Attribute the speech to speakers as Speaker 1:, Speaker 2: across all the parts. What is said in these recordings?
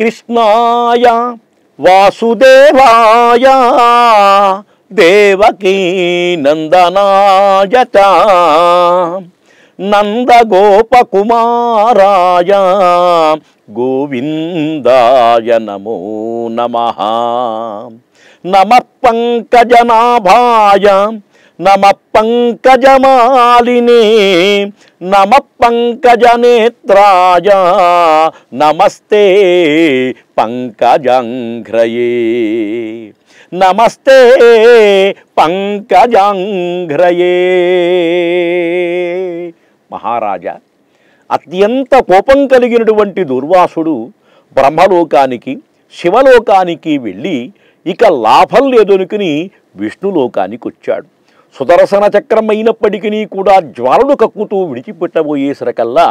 Speaker 1: కృష్ణాయ వాసుదేవాయ దేవకీ నందనాయ చ నందగోపకుమారాయ గోవిందాయ నమో నమ నమ పంకజనాభాయ నమ పంకజమాలినే నమ పంకజనేత్రాయ నమస్తే పంకజంఘ్రయే నమస్తే పంకజంఘ్రయే మహారాజా అత్యంత కోపం కలిగినటువంటి దుర్వాసుడు బ్రహ్మలోకానికి శివలోకానికి వెళ్ళి ఇక లాభం లేదనుకుని విష్ణులోకానికి వచ్చాడు సుదర్శన చక్రం అయినప్పటికీ కూడా జ్వాలలు కక్కుతూ విడిచిపెట్టబోయేసరికల్లా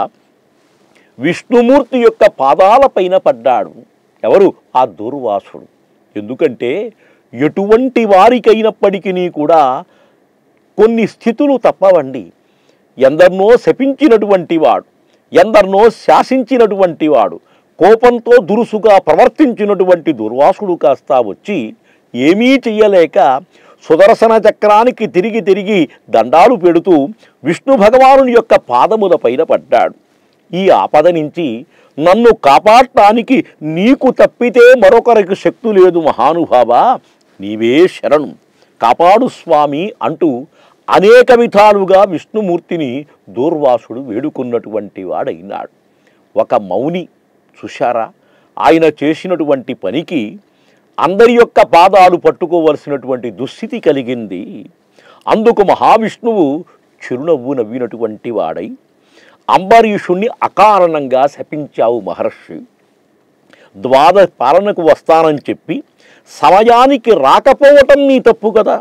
Speaker 1: విష్ణుమూర్తి యొక్క పాదాలపైన పడ్డాడు ఎవరు ఆ దుర్వాసుడు ఎందుకంటే ఎటువంటి వారికైనప్పటికీ కూడా కొన్ని స్థితులు తప్పవండి ఎందరినో శపించినటువంటి వాడు ఎందరినో శాసించినటువంటి వాడు కోపంతో దురుసుగా ప్రవర్తించినటువంటి దుర్వాసుడు కాస్త వచ్చి ఏమీ చెయ్యలేక సుదర్శన చక్రానికి తిరిగి తిరిగి దండాలు పెడుతూ విష్ణు భగవానుని యొక్క పాదముల పైన పడ్డాడు ఈ ఆపద నుంచి నన్ను కాపాడటానికి నీకు తప్పితే మరొకరికి శక్తి లేదు మహానుభావా నీవే శరణు కాపాడు స్వామి అంటూ అనేక విధాలుగా విష్ణుమూర్తిని దూర్వాసుడు వేడుకున్నటువంటి వాడైనాడు ఒక మౌని చూశారా ఆయన చేసినటువంటి పనికి అందరి యొక్క పాదాలు పట్టుకోవలసినటువంటి దుస్థితి కలిగింది అందుకు మహావిష్ణువు చిరునవ్వు నవ్వినటువంటి వాడై అంబరీషుణ్ణి అకారణంగా శపించావు మహర్షి ద్వాదశ పాలనకు వస్తానని చెప్పి సమయానికి రాకపోవటం నీ తప్పు కదా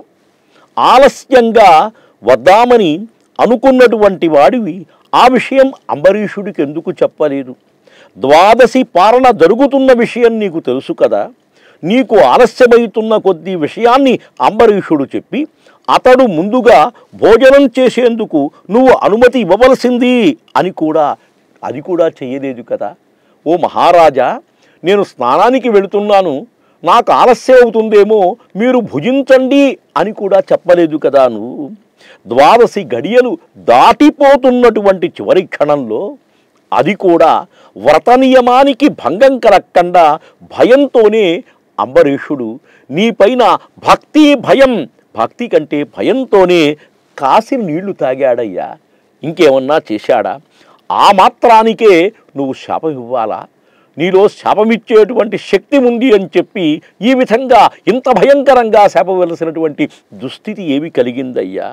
Speaker 1: ఆలస్యంగా వద్దామని అనుకున్నటువంటి వాడివి ఆ విషయం అంబరీషుడికి ఎందుకు చెప్పలేదు ద్వాదశి పాలన జరుగుతున్న విషయం నీకు తెలుసు కదా నీకు ఆలస్యమవుతున్న కొద్ది విషయాన్ని అంబరీషుడు చెప్పి అతడు ముందుగా భోజనం చేసేందుకు నువ్వు అనుమతి ఇవ్వవలసింది అని కూడా అది కూడా చేయలేదు కదా ఓ మహారాజా నేను స్నానానికి వెళుతున్నాను నాకు ఆలస్యం అవుతుందేమో మీరు భుజించండి అని కూడా చెప్పలేదు కదా నువ్వు ద్వాదశి గడియలు దాటిపోతున్నటువంటి చివరి క్షణంలో అది కూడా వ్రత నియమానికి భంగం కలగకుండా భయంతోనే అంబరీషుడు నీపైన భక్తి భయం భక్తి కంటే భయంతోనే కాసి నీళ్లు తాగాడయ్యా ఇంకేమన్నా చేశాడా ఆ మాత్రానికే నువ్వు శాపం ఇవ్వాలా నీలో శాపమిచ్చేటువంటి శక్తి ఉంది అని చెప్పి ఈ విధంగా ఇంత భయంకరంగా శాపవలసినటువంటి దుస్థితి ఏమి కలిగిందయ్యా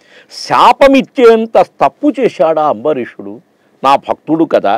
Speaker 1: శాపమిచ్చేంత తప్పు చేశాడా అంబరీషుడు నా భక్తుడు కదా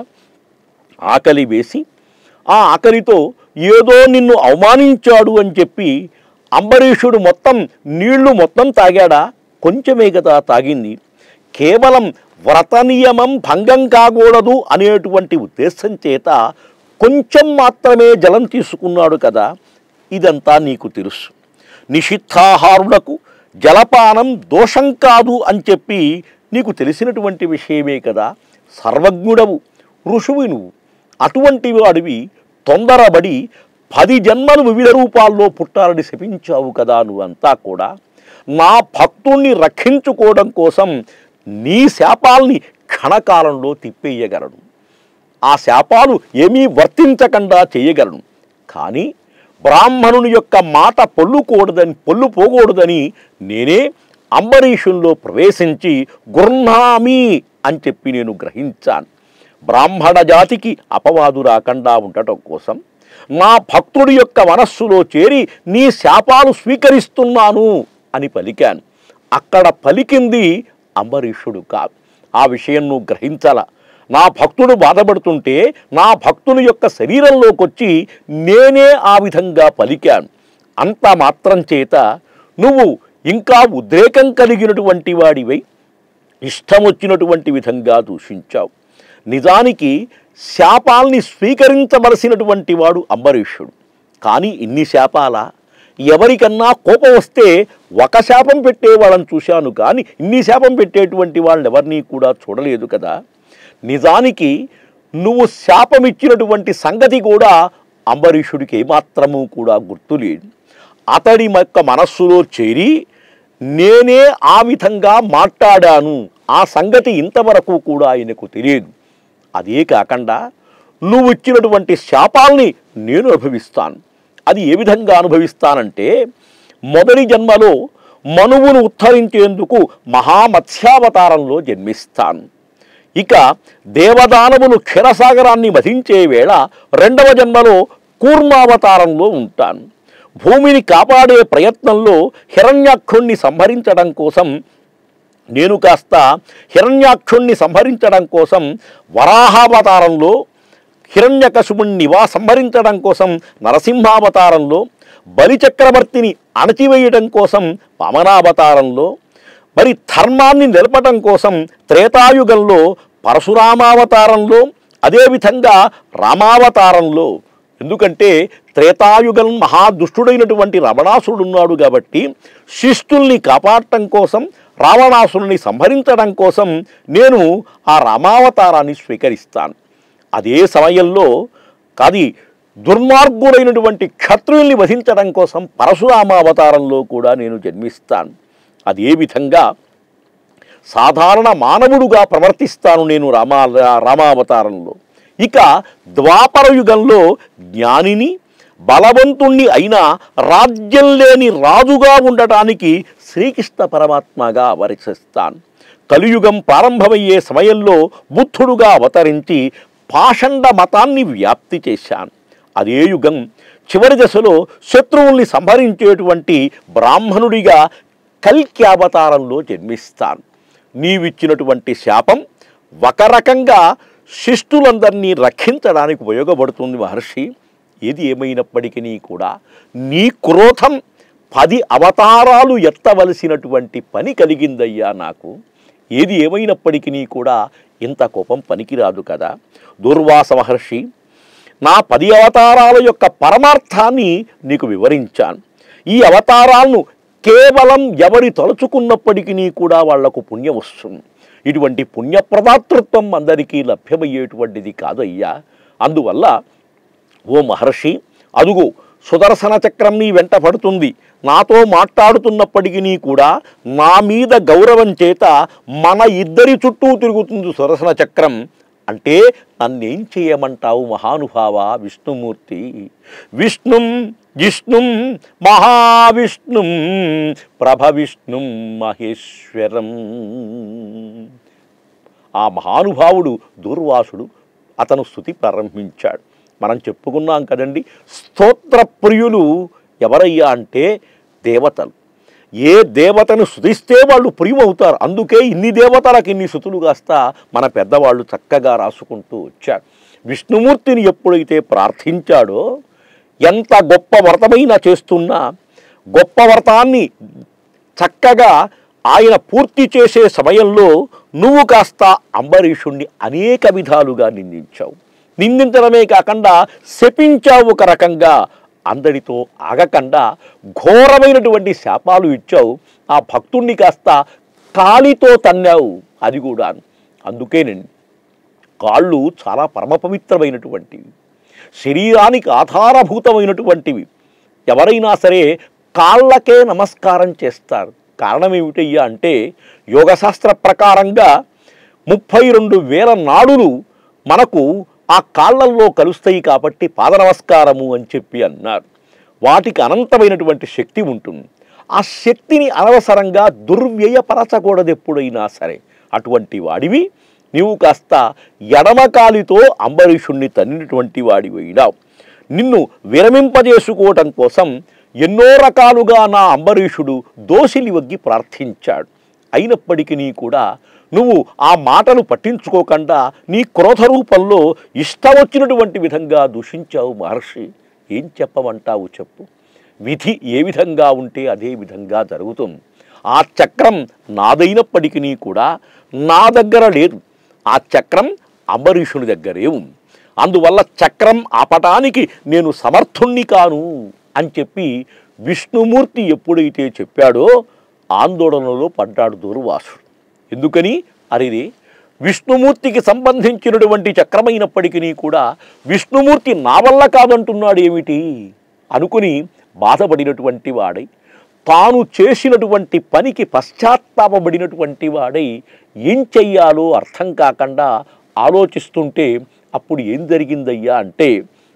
Speaker 1: ఆకలి వేసి ఆ ఆకలితో ఏదో నిన్ను అవమానించాడు అని చెప్పి అంబరీషుడు మొత్తం నీళ్లు మొత్తం తాగాడా కొంచెమే కదా తాగింది కేవలం వ్రత నియమం భంగం కాకూడదు అనేటువంటి ఉద్దేశం చేత కొంచెం మాత్రమే జలం తీసుకున్నాడు కదా ఇదంతా నీకు తెలుసు నిషిద్ధాహారులకు జలపానం దోషం కాదు అని చెప్పి నీకు తెలిసినటువంటి విషయమే కదా సర్వజ్ఞుడవు ఋషువి నువ్వు అటువంటి వాడివి తొందరబడి పది జన్మలు వివిధ రూపాల్లో పుట్టాలని శపించావు కదా నువ్వంతా కూడా నా భక్తుణ్ణి రక్షించుకోవడం కోసం నీ శాపాల్ని క్షణకాలంలో తిప్పేయగలను ఆ శాపాలు ఏమీ వర్తించకుండా చేయగలను కానీ బ్రాహ్మణుని యొక్క మాట పొల్లుకూడదని పొల్లు పోకూడదని నేనే అంబరీషుల్లో ప్రవేశించి గుర్నామి అని చెప్పి నేను గ్రహించాను బ్రాహ్మణ జాతికి అపవాదు రాకుండా ఉండటం కోసం నా భక్తుడి యొక్క మనస్సులో చేరి నీ శాపాలు స్వీకరిస్తున్నాను అని పలికాను అక్కడ పలికింది అంబరీషుడు కాదు ఆ విషయం నువ్వు గ్రహించాల నా భక్తుడు బాధపడుతుంటే నా భక్తుని యొక్క శరీరంలోకి వచ్చి నేనే ఆ విధంగా పలికాను అంత మాత్రం చేత నువ్వు ఇంకా ఉద్రేకం కలిగినటువంటి వాడివై ఇష్టం వచ్చినటువంటి విధంగా దూషించావు నిజానికి శాపాల్ని స్వీకరించవలసినటువంటి వాడు అంబరీషుడు కానీ ఇన్ని శాపాల ఎవరికన్నా కోపం వస్తే ఒక శాపం పెట్టేవాళ్ళని చూశాను కానీ ఇన్ని శాపం పెట్టేటువంటి వాళ్ళని ఎవరినీ కూడా చూడలేదు కదా నిజానికి నువ్వు శాపం ఇచ్చినటువంటి సంగతి కూడా అంబరీషుడికి ఏమాత్రము కూడా గుర్తులేదు అతడి యొక్క మనస్సులో చేరి నేనే ఆ విధంగా మాట్లాడాను ఆ సంగతి ఇంతవరకు కూడా ఆయనకు తెలియదు అదే కాకుండా నువ్వు ఇచ్చినటువంటి శాపాల్ని నేను అనుభవిస్తాను అది ఏ విధంగా అనుభవిస్తానంటే మొదటి జన్మలో మనువును ఉద్ధరించేందుకు మహామత్స్యావతారంలో జన్మిస్తాను ఇక దేవదానవులు క్షీరసాగరాన్ని మధించే వేళ రెండవ జన్మలో కూర్మావతారంలో ఉంటాను భూమిని కాపాడే ప్రయత్నంలో హిరణ్యాక్షుణ్ణి సంహరించడం కోసం నేను కాస్త హిరణ్యాక్షుణ్ణి సంహరించడం కోసం వరాహావతారంలో హిరణ్యకశుపుణ్ణి నివా సంహరించడం కోసం నరసింహావతారంలో బలిచక్రవర్తిని అణచివేయడం కోసం వామనావతారంలో మరి ధర్మాన్ని నిలపటం కోసం త్రేతాయుగంలో పరశురామావతారంలో అదేవిధంగా రామావతారంలో ఎందుకంటే త్రేతాయుగం మహాదుష్టుడైనటువంటి రావణాసురుడు ఉన్నాడు కాబట్టి శిష్టుల్ని కాపాడటం కోసం రావణాసురుని సంహరించడం కోసం నేను ఆ రామావతారాన్ని స్వీకరిస్తాను అదే సమయంలో కాది దుర్మార్గుడైనటువంటి క్షత్రుల్ని వధించడం కోసం పరశురామావతారంలో కూడా నేను జన్మిస్తాను అదే విధంగా సాధారణ మానవుడుగా ప్రవర్తిస్తాను నేను రామా రామావతారంలో ఇక ద్వాపర యుగంలో జ్ఞానిని బలవంతుణ్ణి అయినా రాజ్యం లేని రాజుగా ఉండటానికి శ్రీకృష్ణ పరమాత్మగా అవరిస్తాను కలియుగం ప్రారంభమయ్యే సమయంలో బుద్ధుడుగా అవతరించి పాషండ మతాన్ని వ్యాప్తి చేశాను అదే యుగం చివరి దశలో శత్రువుల్ని సంహరించేటువంటి బ్రాహ్మణుడిగా కల్కి అవతారంలో జన్మిస్తాను నీవిచ్చినటువంటి శాపం ఒక రకంగా శిష్టులందరినీ రక్షించడానికి ఉపయోగపడుతుంది మహర్షి ఏది ఏమైనప్పటికీ కూడా నీ క్రోధం పది అవతారాలు ఎత్తవలసినటువంటి పని కలిగిందయ్యా నాకు ఏది ఏమైనప్పటికీ కూడా ఇంత కోపం పనికిరాదు కదా దుర్వాస మహర్షి నా పది అవతారాల యొక్క పరమార్థాన్ని నీకు వివరించాను ఈ అవతారాలను కేవలం ఎవరి తలుచుకున్నప్పటికీ కూడా వాళ్లకు పుణ్యం వస్తుంది ఇటువంటి పుణ్యప్రదాతృత్వం అందరికీ లభ్యమయ్యేటువంటిది కాదయ్యా అందువల్ల ఓ మహర్షి అదుగో సుదర్శన చక్రం నీ వెంట పడుతుంది నాతో మాట్లాడుతున్నప్పటికీ కూడా నా మీద గౌరవం చేత మన ఇద్దరి చుట్టూ తిరుగుతుంది సుదర్శన చక్రం అంటే నన్నేం చేయమంటావు మహానుభావ విష్ణుమూర్తి విష్ణుం జిష్ణుం మహావిష్ణుం ప్రభ విష్ణుం మహేశ్వరం ఆ మహానుభావుడు దూర్వాసుడు అతను స్థుతి ప్రారంభించాడు మనం చెప్పుకున్నాం కదండి స్తోత్ర ప్రియులు ఎవరయ్యా అంటే దేవతలు ఏ దేవతను స్థుతిస్తే వాళ్ళు ప్రియమవుతారు అందుకే ఇన్ని దేవతలకు ఇన్ని స్థుతులు కాస్త మన పెద్దవాళ్ళు చక్కగా రాసుకుంటూ వచ్చారు విష్ణుమూర్తిని ఎప్పుడైతే ప్రార్థించాడో ఎంత గొప్ప వ్రతమైనా చేస్తున్నా గొప్ప వ్రతాన్ని చక్కగా ఆయన పూర్తి చేసే సమయంలో నువ్వు కాస్త అంబరీషుణ్ణి అనేక విధాలుగా నిందించావు నిందించడమే కాకుండా శపించావు ఒక రకంగా అందరితో ఆగకుండా ఘోరమైనటువంటి శాపాలు ఇచ్చావు ఆ భక్తుణ్ణి కాస్త కాలితో తన్నావు అది కూడా అందుకేనండి కాళ్ళు చాలా పరమ పవిత్రమైనటువంటివి శరీరానికి ఆధారభూతమైనటువంటివి ఎవరైనా సరే కాళ్ళకే నమస్కారం చేస్తారు కారణం ఏమిటయ్యా అంటే యోగశాస్త్ర ప్రకారంగా ముప్పై రెండు వేల నాడులు మనకు ఆ కాళ్ళల్లో కలుస్తాయి కాబట్టి పాద నమస్కారము అని చెప్పి అన్నారు వాటికి అనంతమైనటువంటి శక్తి ఉంటుంది ఆ శక్తిని అనవసరంగా దుర్వ్యయపరచకూడదు ఎప్పుడైనా సరే అటువంటి వాడివి నీవు కాస్త ఎడమకాలితో అంబరీషుణ్ణి తన్నినటువంటి వాడివైనావు నిన్ను విరమింపజేసుకోవటం కోసం ఎన్నో రకాలుగా నా అంబరీషుడు దోషిని వగ్గి ప్రార్థించాడు అయినప్పటికీ కూడా నువ్వు ఆ మాటలు పట్టించుకోకుండా నీ క్రోధ రూపంలో ఇష్టం వచ్చినటువంటి విధంగా దూషించావు మహర్షి ఏం చెప్పమంటావు చెప్పు విధి ఏ విధంగా ఉంటే అదే విధంగా జరుగుతుంది ఆ చక్రం నాదైనప్పటికీ కూడా నా దగ్గర లేదు ఆ చక్రం అంబరీషుని దగ్గరే ఉంది అందువల్ల చక్రం ఆపటానికి నేను సమర్థుణ్ణి కాను అని చెప్పి విష్ణుమూర్తి ఎప్పుడైతే చెప్పాడో ఆందోళనలో పడ్డాడు దూర్వాసుడు ఎందుకని అరిది విష్ణుమూర్తికి సంబంధించినటువంటి చక్రమైనప్పటికీ కూడా విష్ణుమూర్తి నా వల్ల కాదంటున్నాడు ఏమిటి అనుకుని బాధపడినటువంటి వాడై తాను చేసినటువంటి పనికి పశ్చాత్తాపబడినటువంటి వాడై ఏం చెయ్యాలో అర్థం కాకుండా ఆలోచిస్తుంటే అప్పుడు ఏం జరిగిందయ్యా అంటే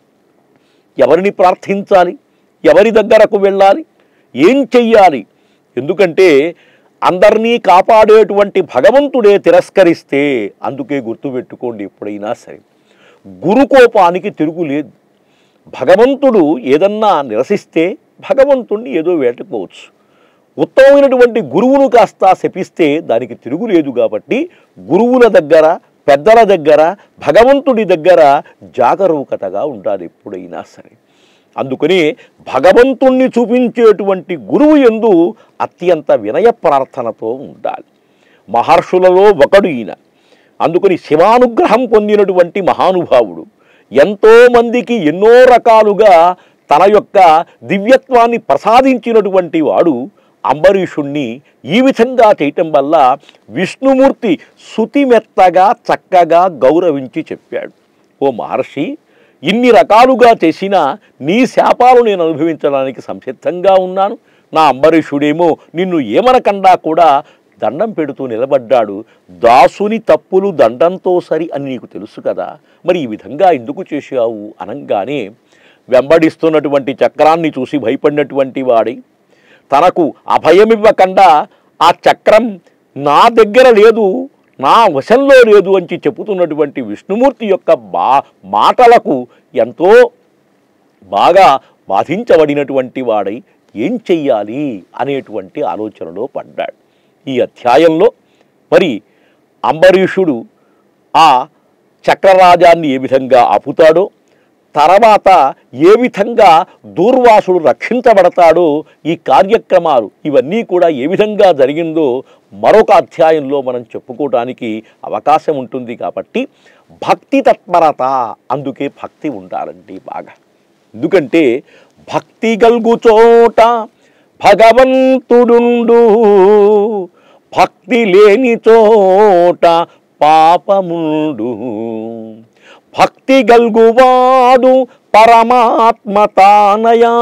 Speaker 1: ఎవరిని ప్రార్థించాలి ఎవరి దగ్గరకు వెళ్ళాలి ఏం చెయ్యాలి ఎందుకంటే అందరినీ కాపాడేటువంటి భగవంతుడే తిరస్కరిస్తే అందుకే గుర్తుపెట్టుకోండి ఎప్పుడైనా సరే గురుకోపానికి తిరుగులేదు భగవంతుడు ఏదన్నా నిరసిస్తే భగవంతుణ్ణి ఏదో వేటుకోవచ్చు ఉత్తమమైనటువంటి గురువును కాస్త శపిస్తే దానికి తిరుగులేదు కాబట్టి గురువుల దగ్గర పెద్దల దగ్గర భగవంతుడి దగ్గర జాగరూకతగా ఉండాలి ఎప్పుడైనా సరే అందుకని భగవంతుణ్ణి చూపించేటువంటి గురువు ఎందు అత్యంత వినయ ప్రార్థనతో ఉండాలి మహర్షులలో ఒకడు ఈయన అందుకని శివానుగ్రహం పొందినటువంటి మహానుభావుడు ఎంతో మందికి ఎన్నో రకాలుగా తన యొక్క దివ్యత్వాన్ని ప్రసాదించినటువంటి వాడు అంబరీషుణ్ణి ఈ విధంగా చేయటం వల్ల విష్ణుమూర్తి శుతిమెత్తగా చక్కగా గౌరవించి చెప్పాడు ఓ మహర్షి ఇన్ని రకాలుగా చేసినా నీ శాపాలు నేను అనుభవించడానికి సంసిద్ధంగా ఉన్నాను నా అంబరీషుడేమో నిన్ను ఏమనకుండా కూడా దండం పెడుతూ నిలబడ్డాడు దాసుని తప్పులు దండంతో సరి అని నీకు తెలుసు కదా మరి ఈ విధంగా ఎందుకు చేశావు అనంగానే వెంబడిస్తున్నటువంటి చక్రాన్ని చూసి భయపడినటువంటి వాడి తనకు అభయమివ్వకుండా ఆ చక్రం నా దగ్గర లేదు నా వశంలో లేదు అని చెబుతున్నటువంటి విష్ణుమూర్తి యొక్క బా మాటలకు ఎంతో బాగా బాధించబడినటువంటి వాడై ఏం చెయ్యాలి అనేటువంటి ఆలోచనలో పడ్డాడు ఈ అధ్యాయంలో మరి అంబరీషుడు ఆ చక్రరాజాన్ని ఏ విధంగా ఆపుతాడో తర్వాత ఏ విధంగా దూర్వాసుడు రక్షించబడతాడో ఈ కార్యక్రమాలు ఇవన్నీ కూడా ఏ విధంగా జరిగిందో మరొక అధ్యాయంలో మనం చెప్పుకోవడానికి అవకాశం ఉంటుంది కాబట్టి భక్తి తత్పరత అందుకే భక్తి ఉండాలండి బాగా ఎందుకంటే భక్తి గల్గు చోట భగవంతుడుండు భక్తి లేని చోట పాపముండు భక్తి గల్గువాడు పరమాత్మ తానయా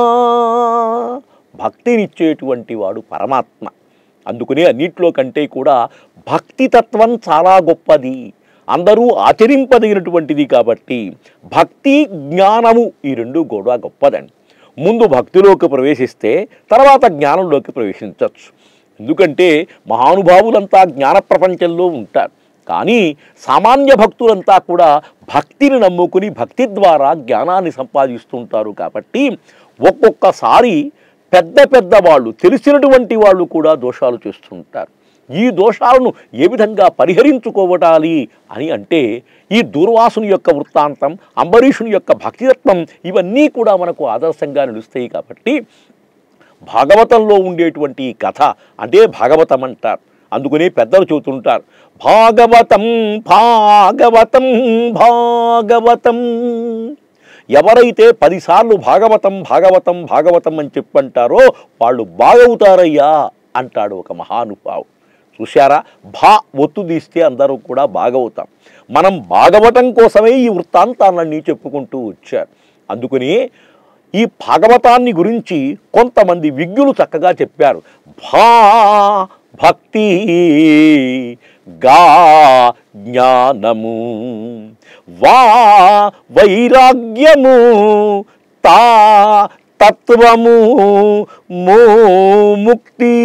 Speaker 1: భక్తినిచ్చేటువంటి వాడు పరమాత్మ అందుకనే అన్నిట్లో కంటే కూడా భక్తి తత్వం చాలా గొప్పది అందరూ ఆచరింపదగినటువంటిది కాబట్టి భక్తి జ్ఞానము ఈ రెండు కూడా గొప్పదండి ముందు భక్తిలోకి ప్రవేశిస్తే తర్వాత జ్ఞానంలోకి ప్రవేశించవచ్చు ఎందుకంటే మహానుభావులంతా జ్ఞాన ప్రపంచంలో ఉంటారు కానీ సామాన్య భక్తులంతా కూడా భక్తిని నమ్ముకుని భక్తి ద్వారా జ్ఞానాన్ని సంపాదిస్తుంటారు కాబట్టి ఒక్కొక్కసారి పెద్ద పెద్ద వాళ్ళు తెలిసినటువంటి వాళ్ళు కూడా దోషాలు చేస్తుంటారు ఈ దోషాలను ఏ విధంగా పరిహరించుకోవటాలి అని అంటే ఈ దూర్వాసుని యొక్క వృత్తాంతం అంబరీషుని యొక్క భక్తితత్వం ఇవన్నీ కూడా మనకు ఆదర్శంగా నిలుస్తాయి కాబట్టి భాగవతంలో ఉండేటువంటి ఈ కథ అంటే భాగవతం అంటారు అందుకనే పెద్దలు చెబుతుంటారు భాగవతం భాగవతం భాగవతం ఎవరైతే పదిసార్లు భాగవతం భాగవతం భాగవతం అని చెప్పంటారో వాళ్ళు బాగవుతారయ్యా అంటాడు ఒక మహానుభావు చూశారా భా ఒత్తు తీస్తే అందరూ కూడా బాగవుతాం మనం బాగవటం కోసమే ఈ వృత్తాంతాలన్నీ చెప్పుకుంటూ వచ్చారు అందుకని ఈ భాగవతాన్ని గురించి కొంతమంది విజ్ఞులు చక్కగా చెప్పారు భా భక్తి గా జ్ఞానము వా వైరాగ్యము తా తత్వము మో ముక్తి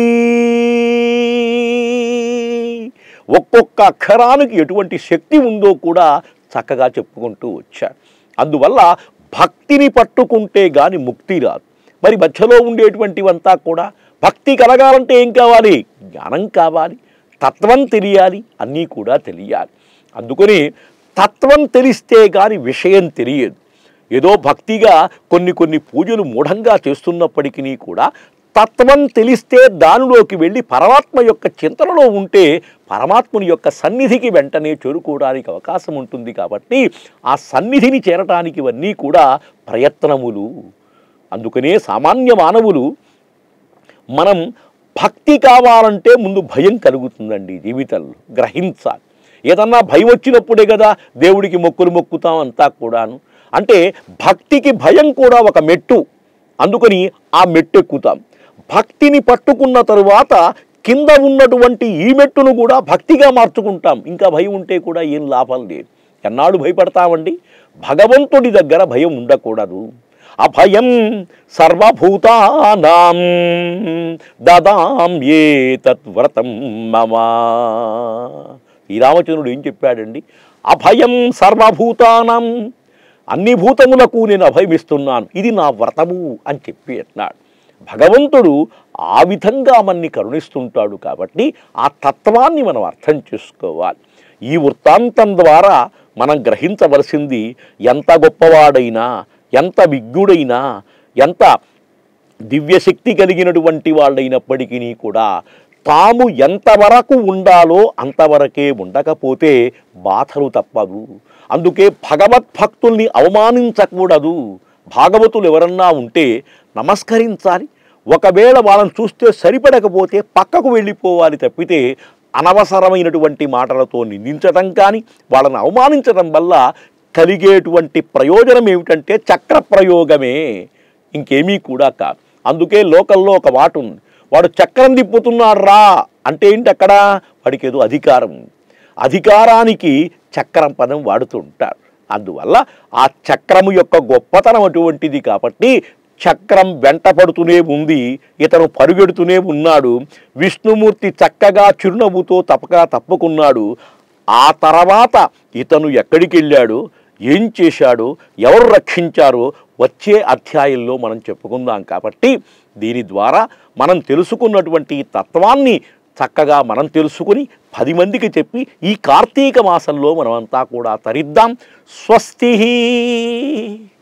Speaker 1: ఒక్కొక్క అక్షరానికి ఎటువంటి శక్తి ఉందో కూడా చక్కగా చెప్పుకుంటూ వచ్చారు అందువల్ల భక్తిని పట్టుకుంటే గాని ముక్తి రాదు మరి మధ్యలో ఉండేటువంటివంతా కూడా భక్తి కలగాలంటే ఏం కావాలి జ్ఞానం కావాలి తత్వం తెలియాలి అన్నీ కూడా తెలియాలి అందుకని తత్వం తెలిస్తే గాని విషయం తెలియదు ఏదో భక్తిగా కొన్ని కొన్ని పూజలు మూఢంగా చేస్తున్నప్పటికీ కూడా తత్వం తెలిస్తే దానిలోకి వెళ్ళి పరమాత్మ యొక్క చింతనలో ఉంటే పరమాత్ముని యొక్క సన్నిధికి వెంటనే చేరుకోవడానికి అవకాశం ఉంటుంది కాబట్టి ఆ సన్నిధిని చేరటానికి ఇవన్నీ కూడా ప్రయత్నములు అందుకనే సామాన్య మానవులు మనం భక్తి కావాలంటే ముందు భయం కలుగుతుందండి జీవితంలో గ్రహించాలి ఏదన్నా భయం వచ్చినప్పుడే కదా దేవుడికి మొక్కులు మొక్కుతాం అంతా కూడాను అంటే భక్తికి భయం కూడా ఒక మెట్టు అందుకని ఆ మెట్టు ఎక్కుతాం భక్తిని పట్టుకున్న తరువాత కింద ఉన్నటువంటి ఈ మెట్టును కూడా భక్తిగా మార్చుకుంటాం ఇంకా భయం ఉంటే కూడా ఏం లాభం లేదు ఎన్నాడు భయపడతామండి భగవంతుడి దగ్గర భయం ఉండకూడదు అభయం సర్వభూతానాం దదాం ఏ తద్వ్రతం మమా ఈ రామచంద్రుడు ఏం చెప్పాడండి అభయం సర్వభూతానం అన్ని భూతములకు నేను అభయమిస్తున్నాను ఇది నా వ్రతము అని చెప్పి అన్నాడు భగవంతుడు ఆ విధంగా మనని కరుణిస్తుంటాడు కాబట్టి ఆ తత్వాన్ని మనం అర్థం చేసుకోవాలి ఈ వృత్తాంతం ద్వారా మనం గ్రహించవలసింది ఎంత గొప్పవాడైనా ఎంత విజ్ఞుడైనా ఎంత దివ్యశక్తి కలిగినటువంటి వాళ్ళైనప్పటికీ కూడా తాము ఎంతవరకు ఉండాలో అంతవరకే ఉండకపోతే బాధలు తప్పదు అందుకే భగవద్భక్తుల్ని అవమానించకూడదు భాగవతులు ఎవరన్నా ఉంటే నమస్కరించాలి ఒకవేళ వాళ్ళని చూస్తే సరిపడకపోతే పక్కకు వెళ్ళిపోవాలి తప్పితే అనవసరమైనటువంటి మాటలతో నిందించటం కానీ వాళ్ళని అవమానించడం వల్ల కలిగేటువంటి ప్రయోజనం ఏమిటంటే చక్ర ప్రయోగమే ఇంకేమీ కూడా కాదు అందుకే లోకల్లో ఒక మాట ఉంది వాడు చక్రం తిప్పుతున్నాడు రా అంటే ఏంటి అక్కడ వాడికి ఏదో అధికారం ఉంది అధికారానికి చక్రం పదం వాడుతూ ఉంటారు అందువల్ల ఆ చక్రము యొక్క గొప్పతనం అటువంటిది కాబట్టి చక్రం వెంట పడుతూనే ఉంది ఇతను పరుగెడుతూనే ఉన్నాడు విష్ణుమూర్తి చక్కగా చిరునవ్వుతో తప్పక తప్పుకున్నాడు ఆ తర్వాత ఇతను ఎక్కడికి వెళ్ళాడు ఏం చేశాడు ఎవరు రక్షించారో వచ్చే అధ్యాయంలో మనం చెప్పుకుందాం కాబట్టి దీని ద్వారా మనం తెలుసుకున్నటువంటి ఈ తత్వాన్ని చక్కగా మనం తెలుసుకుని పది మందికి చెప్పి ఈ కార్తీక మాసంలో మనమంతా కూడా తరిద్దాం స్వస్తి